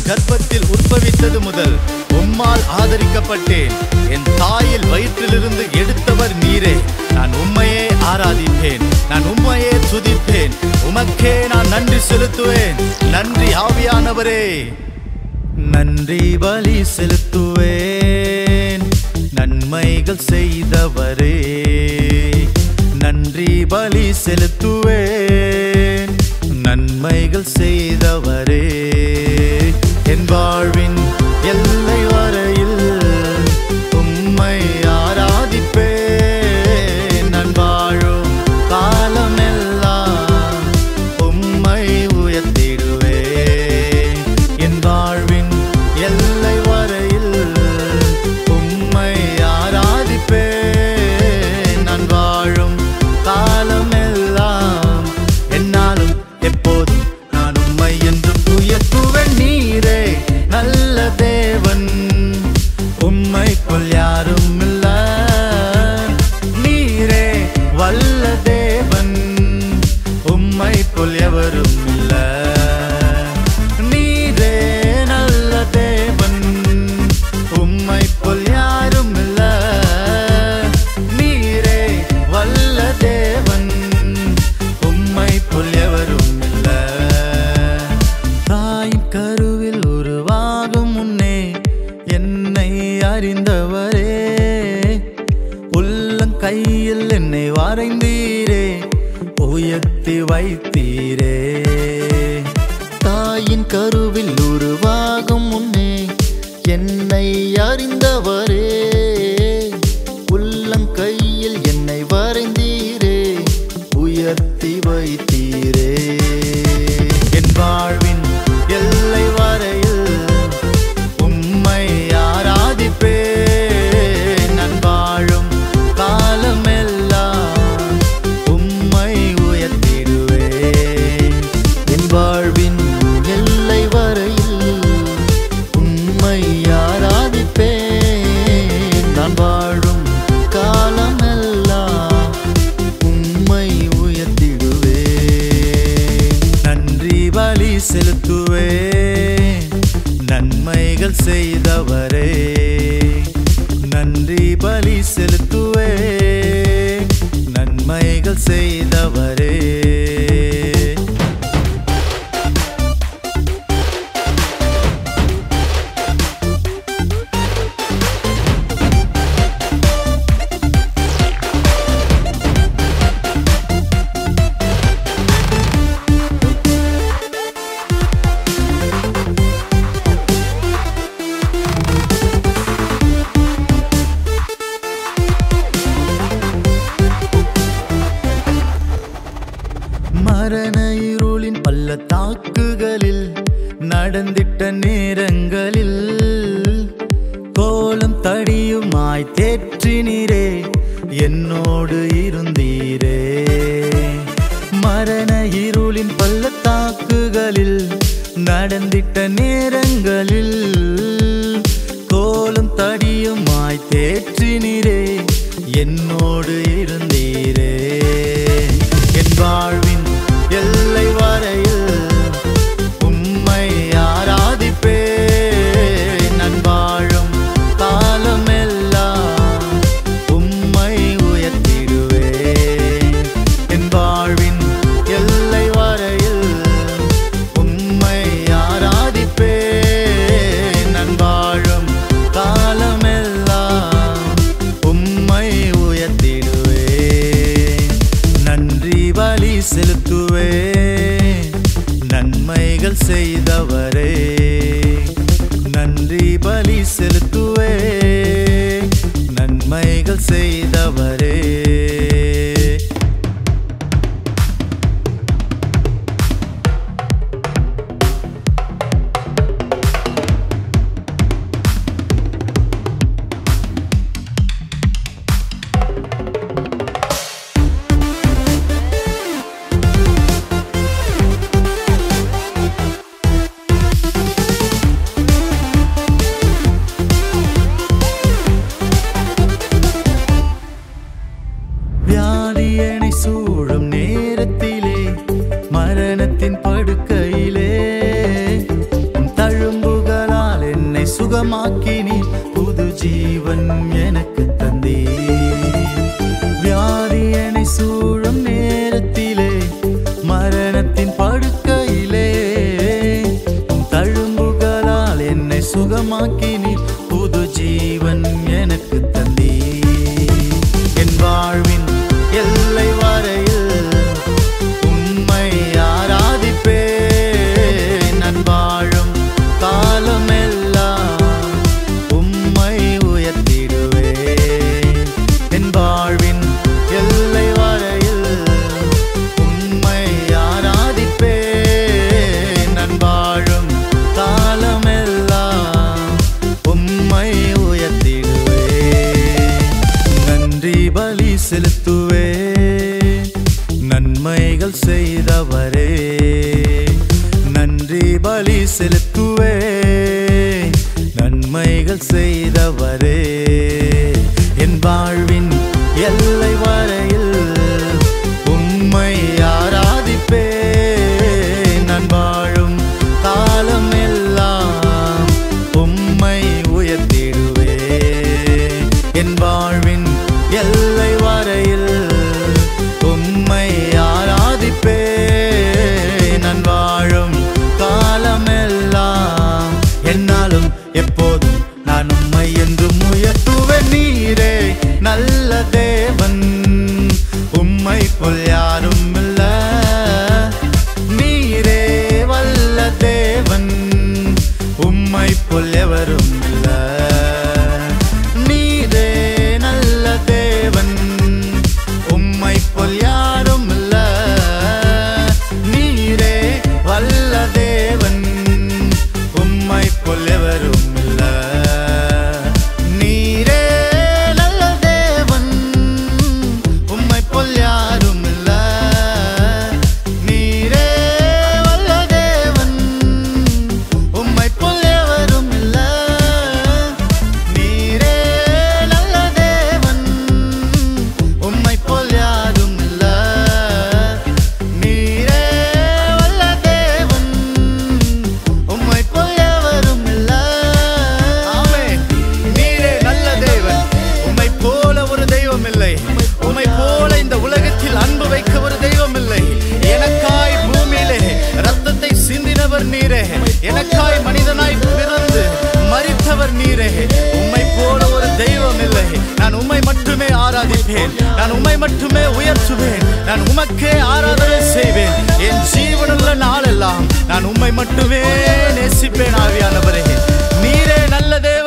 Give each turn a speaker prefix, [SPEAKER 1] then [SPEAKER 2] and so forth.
[SPEAKER 1] கர்ப்பத்தில் உற்பவித்தது முதல் உம்மால் ஆதரிக்கப்பட்டேன் என் தாயில் வயிற்றிலிருந்து எடுத்தவர் நீரே நான் உம்மையே ஆராதிப்பேன் நான் உம்மையே துதிப்பேன் உமக்கே நான் நன்றி செலுத்துவேன் நன்றி ஆவியானவரே நன்றி பலி செலுத்துவேன் நன்மைகள் செய்தவரே நன்றி பலி செலுத்துவேன் நன்மைகள் செய்தவரே என் வாழ்வின் எல்லை வரையில் உம்மை ஆராதிப்பேன் நான் வாழும் காலமெல்லாம் உம்மை உயர்த்திடுவேன் என் வாழ்வின் எல்லை வரையில் உம்மை ஆராதிப்பேன் நான் வாழும் காலமெல்லாம் என்னாலும் எப்போதும் நான் உம்மை என்று உயர்த்துவேன் நீரே நல்ல தேவன் உம்மைக்குள் யாரும் இல்ல நீரே வல்ல தேவன் உம்மைக்குள் எவரும் இல்ல நீரே நல்ல தேவன் உம்மைக்குள் யாரும் இல்ல நீரே வல்ல தேவன் உம்மைக்குள் எவரும் இல்ல தாயின் கருவில் உருவாகும் முன்னே என்னை அறிந்தவரே உள்ளங்கையில் என்னை வரைந்தீரே உயர்த்தி வைத்தீரே தாயின் கருவில் உருவாகும் முன்னே என்னை அறிந்தவரே உள்ளங்கையில் என்னை வரைந்தீரே உயர்த்தி வைத்தீரே என் வாழ்வின் எல்லை வரையில் உம்மை ஆராதிப்பேன் நான் வாழும் காலமெல்லாம் உம்மை உயர்த்திடுவேன் என் வாழ்வின் எல்லை வரையில் உம்மை ஆராதிப்பேன் நான் வாழும் காலமெல்லாம் உம்மை உயர்த்திடுவேன் நன்றி பலி செலுத்துவேன் நன்மைகள் செய்தவரே நன்றி பலி செலுத்துவேன் நன்மைகள் செய்தவரே மரண இருளின் பள்ளத்தாக்குகளில் நடந்திட்ட நேரங்களில் கோலம் தடியுமாய் தேற்றினீரே என்னோடு இருந்தீரே மரண இருளின் பள்ளத்தாக்குகளில் நடந்திட்ட நேரங்களில் கோலம் தடியுமாய் தேற்றினீரே என்னோடு இருந்தீரே என் வாழ்வின் எல்லை வரையில் உம்மை ஆராதிப்பேன் நான் வாழும் காலமெல்லாம் உம்மை உயர்த்திடுவேன் என் வாழ்வின் எல்லை வரையில் உம்மை ஆராதிப்பேன் நான் வாழும் காலமெல்லாம் உம்மை உயர்த்திடுவேன் நன்றி பலி செலுத்துவேன் நன்மைகள் செய்தவரே நன்றி பலி செலுத்துவேன் நன்மைகள் செய்தவரே சுகமாக்கினி புது ஜீவன் எனக்கு தந்தே வியாதி என்னை சூழும் நேரத்திலே மரணத்தின் படுக்கையிலே உம் தழும்புகளால் என்னை சுகமாக்கினி புது ஜீவன் எனக்கு தந்தே என் வாழ்வின் எல்லை வரையில் உம்மை ஆராதிப்பேன் நான் வாழும் காலமெல்லாம் உம்மை உயர்த்திடுவேன் என் வாழ்வின் எல்லை வரையில் உம்மை ஆராதிப்பேன் நான் வாழும் காலமெல்லாம் உம்மை உயர்த்திடுவேன் நன்றி பலி செலுத்துவே நன்மைகள் செய்தவரே நன்றி பலி செலுத்துவே நன்மைகள் செய்தவரே என் வாழ்வின் எல்லை வரையில் உம்மை ஆராதிப்பே நான் வாழும் காலம் எல்லாம் உம்மை உயர்த்திடுவே என் வாழ்வின் எல்லை வரையில் உம்மை ஆராதிப்பே நான் வாழும் காலமெல்லாம் என்னாலும் எப்போதும் நான் உம்மை என்றும் உயர்த்துவேன் நீரே நல்ல தேவன் உம்மை போல் யாரும் இல்ல நீரே வல்ல தேவன் உம்மை போல் எவரும் இல்ல நீரே நல்ல தேவன் உம்மை போல் யாரும் இல்ல நீரே வல்ல தேவன் உம்மை போல் எவரும் இல்ல நீரே நல்ல தேவன் உம்மை போல் யாரும் இல்ல நீரே வல்ல தேவன் உம்மை போல் எவரும் இல்ல நீரே நல்ல தேவன் உம்மை போல் யாரும் இல்ல நீரே வல்ல தேவன் உம்மை போல் எவரும் இல்ல
[SPEAKER 2] ஆமென். நீரே நல்ல தேவன் உம்மை போல ஒரு தெய்வம் இல்லை உம்மை போல இந்த உலகத்தில் அன்பு வைக்க ஒரு தெய்வம் இல்லை எனக்காய் பூமியிலே ரத்தத்தை சிந்தினவர் நீரே எனக்காய் மனிதனாய் பிறந்து மரித்தவர் நீரே உம்மை போல ஒரு தெய்வம் இல்லை நான் உம்மை மட்டுமே ஆராதிப்பேன் நான் உம்மை மட்டுமே உயர்த்துவேன் நான் உமக்கே ஆராதனை செய்வேன் என் ஜீவனுள்ள நாளெல்லாம் நான் உம்மை மட்டுமே நேசிப்பேன் ஆவியானவரே நீரே நல்ல தேவன்